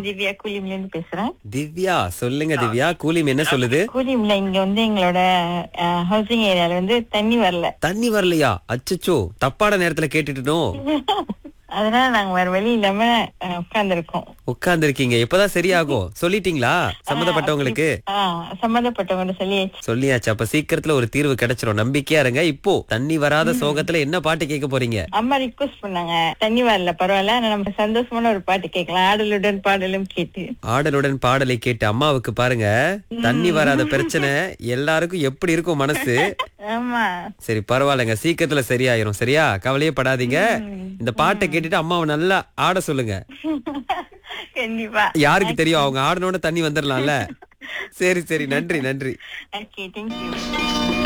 திவ்யா கூலிம்ல இருந்து பேசுறேன் திவ்யா சொல்லுங்க திவ்யா கூலிம் என்ன சொல்லுது கூலிம்ல இங்க வந்து எங்களோட ஹவுசிங் ஏரியால வந்து தண்ணி வரல தண்ணி வரலையா அச்சச்சோ தப்பான நேரத்துல கேட்டுட்டோம் அதனால நாங்க வேற வழி இல்லாம உட்கார்ந்துருக்கோம் உட்கார்ந்து இருக்கீங்க எப்பதான் சரியாகும் சொல்லிட்டீங்களா சம்மந்தப்பட்டவங்களுக்கு சம்பந்தப்பட்டவங்க சொல்லியாச்சு சொல்லியாச்சு அப்ப சீக்கிரத்துல ஒரு தீர்வு கிடைச்சிரும் நம்பிக்கையா இருங்க இப்போ தண்ணி வராத சோகத்துல என்ன பாட்டு கேட்க போறீங்க அம்மா ரிக்வஸ்ட் பண்ணாங்க தண்ணி வரல பரவாயில்ல ஆனா நம்ம சந்தோஷமான ஒரு பாட்டு கேட்கலாம் ஆடலுடன் பாடலும் கேட்டு ஆடலுடன் பாடலை கேட்டு அம்மாவுக்கு பாருங்க தண்ணி வராத பிரச்சனை எல்லாருக்கும் எப்படி இருக்கும் மனசு ஆமா சரி பரவாயில்லைங்க சீக்கிரத்துல சரியாயிரும் சரியா கவலையே படாதீங்க இந்த பாட்டை கேட்டுட்டு அம்மாவை நல்லா ஆட சொல்லுங்க கண்டிப்பா யாருக்கு தெரியும் அவங்க ஆடனோட தண்ணி வந்துடலாம்ல சரி சரி நன்றி நன்றி ஓகே தேங்க்யூ